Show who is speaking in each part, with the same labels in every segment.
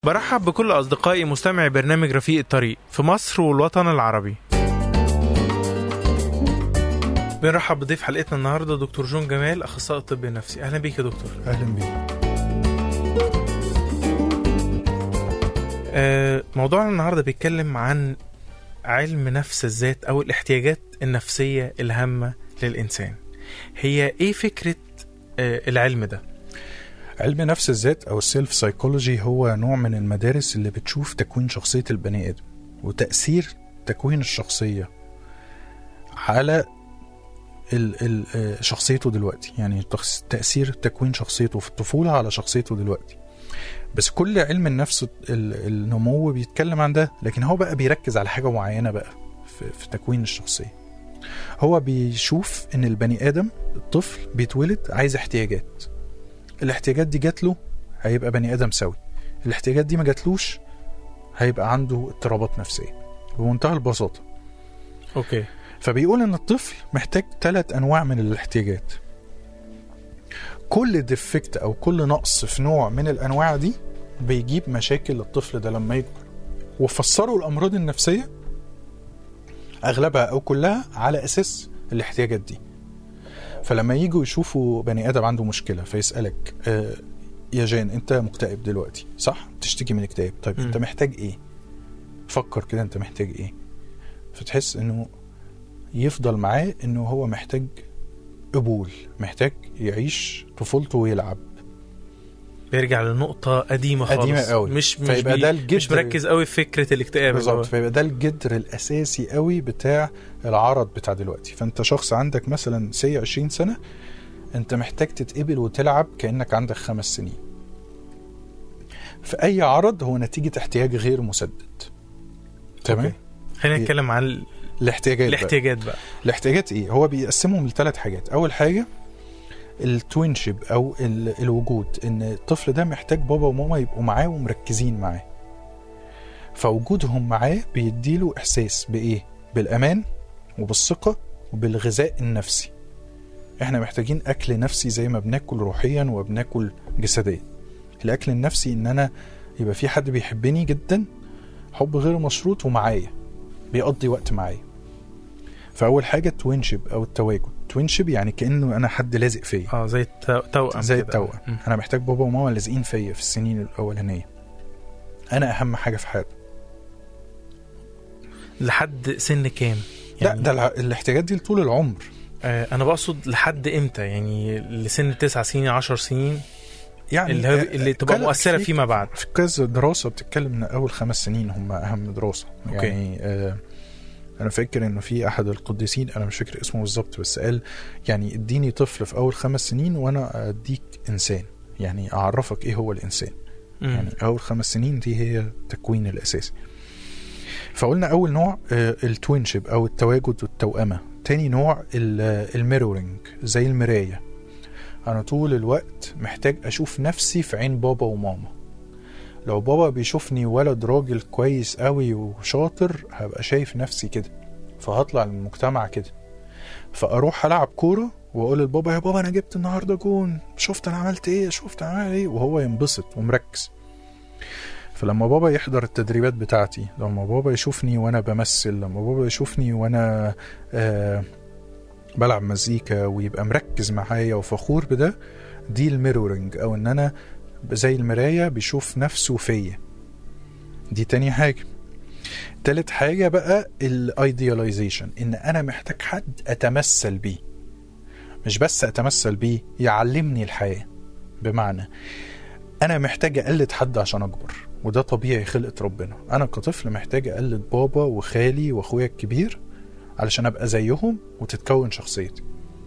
Speaker 1: برحب بكل أصدقائي مستمعي برنامج رفيق الطريق في مصر والوطن العربي بنرحب بضيف حلقتنا النهارده دكتور جون جمال اخصائي الطب النفسي اهلا بيك يا دكتور
Speaker 2: اهلا بيك
Speaker 1: آه، موضوعنا النهارده بيتكلم عن علم نفس الذات او الاحتياجات النفسيه الهامه للانسان هي ايه فكره آه، العلم ده
Speaker 2: علم نفس الذات او السيلف سايكولوجي هو نوع من المدارس اللي بتشوف تكوين شخصيه البني ادم وتاثير تكوين الشخصيه على ال ال آه، شخصيته دلوقتي يعني تخس- تاثير تكوين شخصيته في الطفوله على شخصيته دلوقتي بس كل علم النفس ال- النمو بيتكلم عن ده لكن هو بقى بيركز على حاجه معينه بقى في, في تكوين الشخصيه هو بيشوف ان البني ادم الطفل بيتولد عايز احتياجات الاحتياجات دي جات له هيبقى بني ادم سوي الاحتياجات دي ما جاتلوش هيبقى عنده اضطرابات نفسيه بمنتهى البساطه
Speaker 1: اوكي
Speaker 2: فبيقول ان الطفل محتاج ثلاث انواع من الاحتياجات كل ديفكت او كل نقص في نوع من الانواع دي بيجيب مشاكل للطفل ده لما يكبر وفسروا الامراض النفسيه اغلبها او كلها على اساس الاحتياجات دي فلما يجوا يشوفوا بني ادم عنده مشكله فيسالك آه يا جان انت مكتئب دلوقتي صح بتشتكي من اكتئاب طيب
Speaker 1: مم.
Speaker 2: انت محتاج ايه فكر كده انت محتاج ايه فتحس انه يفضل معاه انه هو محتاج قبول محتاج يعيش طفولته ويلعب
Speaker 1: بيرجع لنقطه قديمه خالص
Speaker 2: قديمة قوي.
Speaker 1: مش مش,
Speaker 2: فيبقى
Speaker 1: بي
Speaker 2: ده الجذر
Speaker 1: مش مركز قوي في فكره الاكتئاب اللي هو-
Speaker 2: بالظبط فيبقى ده الجذر الاساسي قوي بتاع العرض بتاع دلوقتي فانت شخص عندك مثلا سي 20 سنه انت محتاج تتقبل وتلعب كانك عندك خمس سنين في اي عرض هو نتيجه احتياج غير مسدد تمام
Speaker 1: أوكي. خلينا
Speaker 2: هي-
Speaker 1: نتكلم عن ال-
Speaker 2: الاحتياجات بقى.
Speaker 1: الاحتياجات بقى
Speaker 2: الاحتياجات ايه هو بيقسمهم لثلاث حاجات اول حاجه التوينشيب او ال- الوجود ان الطفل ده محتاج بابا وماما يبقوا معاه ومركزين معاه فوجودهم معاه بيديله احساس بايه بالامان وبالثقه وبالغذاء النفسي احنا محتاجين اكل نفسي زي ما بناكل روحيا وبناكل جسديا الاكل النفسي ان انا يبقى في حد بيحبني جدا حب غير مشروط ومعايا بيقضي وقت معايا فاول حاجه توينشيب او التواجد توينشيب يعني كانه انا حد لازق فيا
Speaker 1: اه زي التو- توأم
Speaker 2: زي
Speaker 1: كده.
Speaker 2: التوأم
Speaker 1: مم.
Speaker 2: انا محتاج بابا وماما لازقين فيا في السنين الاولانيه انا اهم حاجه في حياتي
Speaker 1: لحد سن كام
Speaker 2: لا ده الع- الاحتياجات دي لطول العمر
Speaker 1: آه انا بقصد لحد امتى يعني لسن تسع سنين عشر سنين
Speaker 2: يعني
Speaker 1: اللي, هو
Speaker 2: آه،
Speaker 1: اللي تبقى
Speaker 2: كلا-
Speaker 1: مؤثره
Speaker 2: في-
Speaker 1: فيما بعد
Speaker 2: في كذا دراسه بتتكلم ان اول خمس سنين هم اهم دراسه
Speaker 1: أوكي.
Speaker 2: يعني آه انا فاكر انه في احد القديسين انا مش فاكر اسمه بالظبط بس قال يعني اديني طفل في اول خمس سنين وانا اديك انسان يعني اعرفك ايه هو الانسان
Speaker 1: مم.
Speaker 2: يعني اول خمس سنين دي هي التكوين الاساسي فقلنا اول نوع آه، التوينشيب او التواجد والتوأمة تاني نوع ال- الميرورنج زي المراية انا طول الوقت محتاج اشوف نفسي في عين بابا وماما لو بابا بيشوفني ولد راجل كويس قوي وشاطر هبقى شايف نفسي كده فهطلع للمجتمع كده فاروح العب كوره واقول لبابا يا بابا انا جبت النهارده جون شفت انا عملت ايه شفت انا عملت ايه وهو ينبسط ومركز فلما بابا يحضر التدريبات بتاعتي لما بابا يشوفني وانا بمثل لما بابا يشوفني وانا آه بلعب مزيكا ويبقى مركز معايا وفخور بده دي الميرورنج او ان انا زي المراية بيشوف نفسه فيا دي تاني حاجة تالت حاجة بقى الايدياليزيشن ان انا محتاج حد اتمثل بيه مش بس اتمثل بيه يعلمني الحياة بمعنى انا محتاج اقلد حد عشان اكبر وده طبيعي خلقة ربنا انا كطفل محتاج اقلد بابا وخالي واخويا الكبير علشان ابقى زيهم وتتكون شخصيتي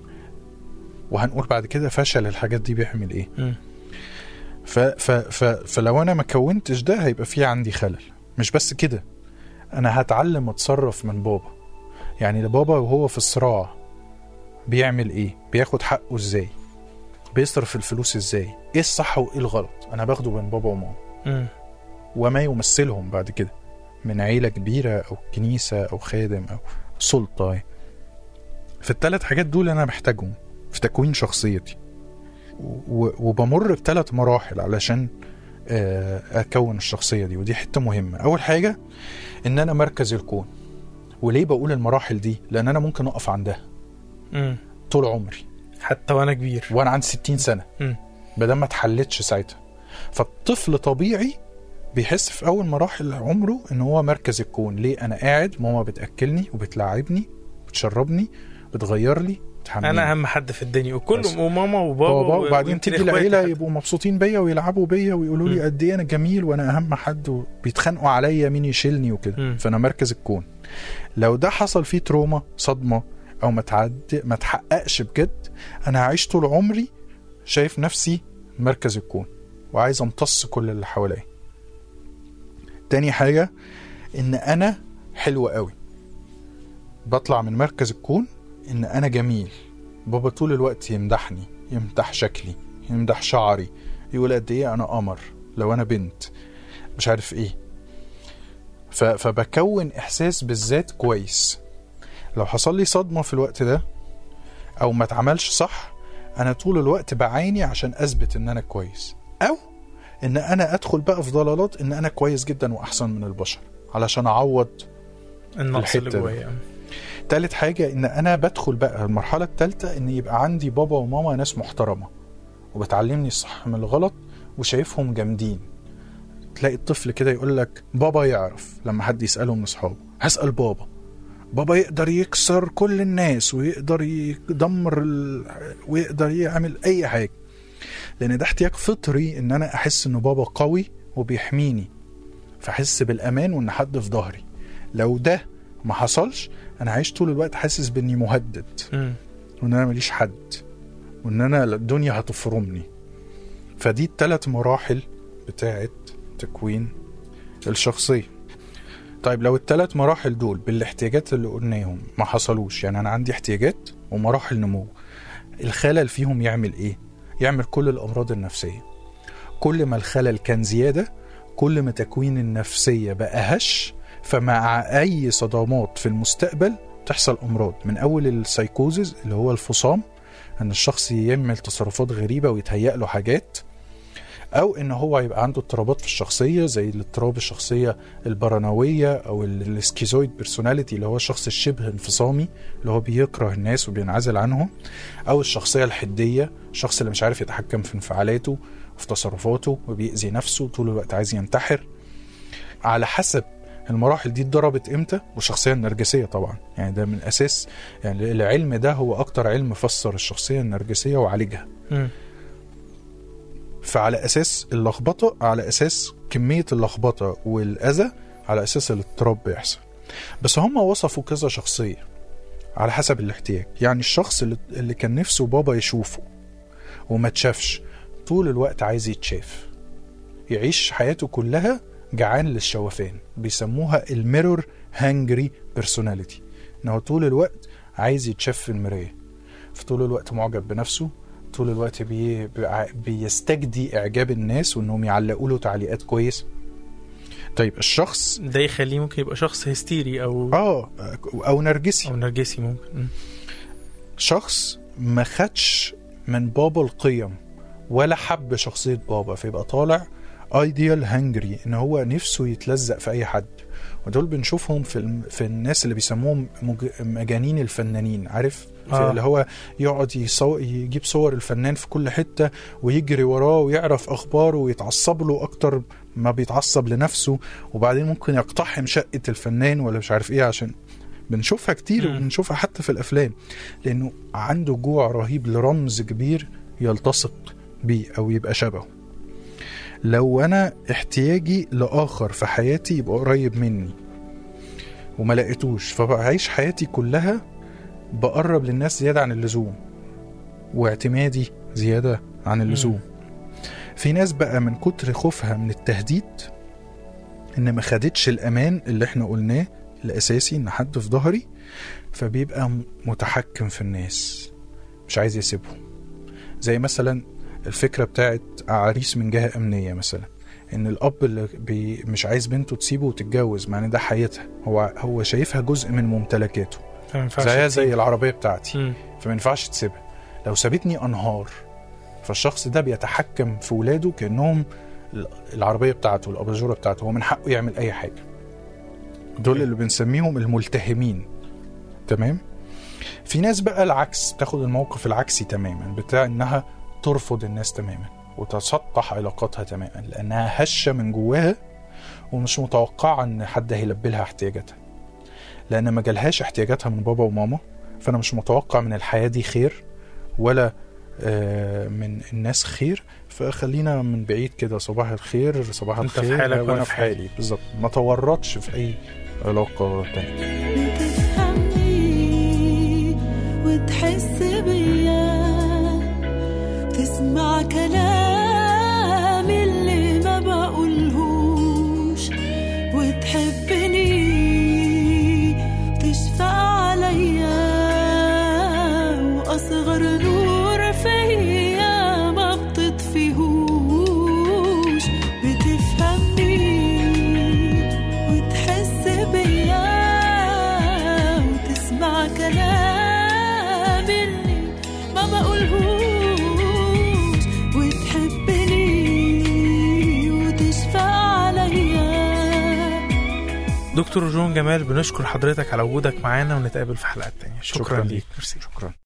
Speaker 2: وهنقول بعد كده فشل الحاجات دي بيعمل ايه
Speaker 1: مم.
Speaker 2: ف ف ف فلو انا ما كونتش ده هيبقى في عندي خلل مش بس كده انا هتعلم اتصرف من بابا يعني ده بابا وهو في الصراع بيعمل ايه بياخد حقه ازاي بيصرف الفلوس ازاي ايه الصح وايه الغلط انا باخده من بابا وماما
Speaker 1: مم.
Speaker 2: وما يمثلهم بعد كده من عيلة كبيرة أو كنيسة أو خادم أو سلطة في الثلاث حاجات دول أنا محتاجهم في تكوين شخصيتي و- وبمر بثلاث مراحل علشان آه، اكون الشخصيه دي ودي حته مهمه اول حاجه ان انا مركز الكون وليه بقول المراحل دي لان انا ممكن اقف عندها
Speaker 1: مم.
Speaker 2: طول عمري
Speaker 1: حتى وانا كبير
Speaker 2: وانا عندي 60 سنه
Speaker 1: مم.
Speaker 2: بدل ما اتحلتش ساعتها فالطفل طبيعي بيحس في اول مراحل عمره ان هو مركز الكون ليه انا قاعد ماما بتاكلني وبتلعبني بتشربني بتغير لي بتحملني
Speaker 1: انا اهم حد في الدنيا
Speaker 2: بس.
Speaker 1: وكل وماما وبابا
Speaker 2: بابا
Speaker 1: و-
Speaker 2: وبعدين
Speaker 1: ويمكن
Speaker 2: تيجي
Speaker 1: إخواتي
Speaker 2: العيله
Speaker 1: حتى.
Speaker 2: يبقوا مبسوطين بيا ويلعبوا بيا ويقولوا لي
Speaker 1: مم.
Speaker 2: قد ايه انا جميل وانا اهم حد وبيتخانقوا عليا مين يشيلني وكده
Speaker 1: مم.
Speaker 2: فانا مركز الكون لو ده حصل فيه تروما صدمه او ما تعد ما تحققش بجد انا هعيش طول عمري شايف نفسي مركز الكون وعايز امتص كل اللي حواليا تاني حاجه ان انا حلو قوي بطلع من مركز الكون ان انا جميل بابا طول الوقت يمدحني يمدح شكلي يمدح شعري يقول قد ايه انا قمر لو انا بنت مش عارف ايه ف... فبكون احساس بالذات كويس لو حصل لي صدمه في الوقت ده او ما اتعملش صح انا طول الوقت بعاني عشان اثبت ان انا كويس او ان انا ادخل بقى في ضلالات ان انا كويس جدا واحسن من البشر علشان اعوض
Speaker 1: النقص اللي
Speaker 2: الحتة دي.
Speaker 1: جوايا
Speaker 2: تالت حاجة إن أنا بدخل بقى المرحلة التالتة إن يبقى عندي بابا وماما ناس محترمة وبتعلمني الصح من الغلط وشايفهم جامدين تلاقي الطفل كده يقول لك بابا يعرف لما حد يسأله من أصحابه هسأل بابا بابا يقدر يكسر كل الناس ويقدر يدمر ال... ويقدر يعمل أي حاجة لأن ده احتياج فطري إن أنا أحس إن بابا قوي وبيحميني فأحس بالأمان وإن حد في ظهري لو ده ما حصلش انا عايش طول الوقت حاسس باني مهدد
Speaker 1: مم.
Speaker 2: وان انا ماليش حد وان انا الدنيا هتفرمني فدي الثلاث مراحل بتاعه تكوين الشخصيه طيب لو الثلاث مراحل دول بالاحتياجات اللي قلناهم ما حصلوش يعني انا عندي احتياجات ومراحل نمو الخلل فيهم يعمل ايه يعمل كل الامراض النفسيه كل ما الخلل كان زياده كل ما تكوين النفسيه بقى هش فمع اي صدمات في المستقبل تحصل امراض من اول السايكوزز اللي هو الفصام ان الشخص يعمل تصرفات غريبه ويتهيأ له حاجات او ان هو يبقى عنده اضطرابات في الشخصيه زي الاضطراب الشخصيه البرانويه او ال- السكيزويد بيرسوناليتي اللي هو الشخص الشبه انفصامي اللي هو بيكره الناس وبينعزل عنهم او الشخصيه الحديه الشخص اللي مش عارف يتحكم في انفعالاته وفي تصرفاته وبيأذي نفسه طول الوقت عايز ينتحر على حسب المراحل دي اتضربت امتى والشخصيه النرجسيه طبعا يعني ده من اساس يعني العلم ده هو اكتر علم فسر الشخصيه النرجسيه وعالجها
Speaker 1: مم.
Speaker 2: فعلى اساس اللخبطه على اساس كميه اللخبطه والاذى على اساس الاضطراب بيحصل بس هم وصفوا كذا شخصيه على حسب الاحتياج يعني الشخص اللي, اللي كان نفسه بابا يشوفه وما تشافش طول الوقت عايز يتشاف يعيش حياته كلها جعان للشوفان بيسموها الميرور هانجري بيرسوناليتي ان هو طول الوقت عايز يتشاف في المرايه فطول الوقت معجب بنفسه طول الوقت بي... بي- بيستجدي اعجاب الناس وانهم يعلقوا له تعليقات كويس طيب الشخص
Speaker 1: ده يخليه ممكن يبقى شخص هستيري او
Speaker 2: اه او نرجسي
Speaker 1: او نرجسي ممكن مم.
Speaker 2: شخص ما خدش من بابا القيم ولا حب شخصية بابا فيبقى طالع ايديال هانجري ان هو نفسه يتلزق في اي حد ودول بنشوفهم في الم... في الناس اللي بيسموهم مج... مجانين الفنانين عارف في
Speaker 1: آه.
Speaker 2: اللي هو يقعد يصو... يجيب صور الفنان في كل حتة ويجري وراه ويعرف اخباره ويتعصب له اكتر ما بيتعصب لنفسه وبعدين ممكن يقتحم شقة الفنان ولا مش عارف ايه عشان بنشوفها كتير
Speaker 1: مم.
Speaker 2: وبنشوفها حتى في الافلام لانه عنده جوع رهيب لرمز كبير يلتصق بيه او يبقى شبهه لو انا احتياجي لاخر في حياتي يبقى قريب مني وما لقيتوش فبعيش حياتي كلها بقرب للناس زياده عن اللزوم واعتمادي زياده عن اللزوم في ناس بقى من كتر خوفها من التهديد ان ما خدتش الامان اللي احنا قلناه الاساسي ان حد في ظهري فبيبقى م- متحكم في الناس مش عايز يسيبهم زي مثلا الفكره بتاعت عريس من جهه امنيه مثلا ان الاب اللي بي مش عايز بنته تسيبه وتتجوز مع ان ده حياتها هو هو شايفها جزء من ممتلكاته
Speaker 1: فما ينفعش
Speaker 2: زيها
Speaker 1: تسيب.
Speaker 2: زي العربيه بتاعتي
Speaker 1: مم.
Speaker 2: فما ينفعش تسيبها لو سابتني انهار فالشخص ده بيتحكم في ولاده كانهم العربيه بتاعته الاباجوره بتاعته هو من حقه يعمل اي حاجه دول اللي بنسميهم الملتهمين تمام في ناس بقى العكس تاخد الموقف العكسي تماما بتاع انها ترفض الناس تماما وتسطح علاقاتها تماما لانها هشه من جواها ومش متوقعه ان حد هيلبي لها احتياجاتها لان ما جالهاش احتياجاتها من بابا وماما فانا مش متوقع من الحياه دي خير ولا آه، من الناس خير فخلينا من بعيد كده صباح الخير صباح
Speaker 1: أنت في
Speaker 2: الخير
Speaker 1: حالك وأنا
Speaker 2: وانا
Speaker 1: في
Speaker 2: في
Speaker 1: حالي.
Speaker 2: حالي بالظبط ما تورطش في اي علاقه تانية
Speaker 3: تفهمني وتحس بيا تسمع كلامي اللي ما بقولهوش وتحبني تشفق عليا واصغر نور فيا ما بتطفيهوش بتفهمني وتحس بيا وتسمع كلامي اللي ما بقولهوش وتحبني وتشفى عليا
Speaker 1: دكتور جون جمال بنشكر حضرتك على وجودك معانا ونتقابل في حلقات تانية شكرا,
Speaker 2: شكراً
Speaker 1: ليك
Speaker 2: ليك.
Speaker 1: ميرسي
Speaker 2: شكرا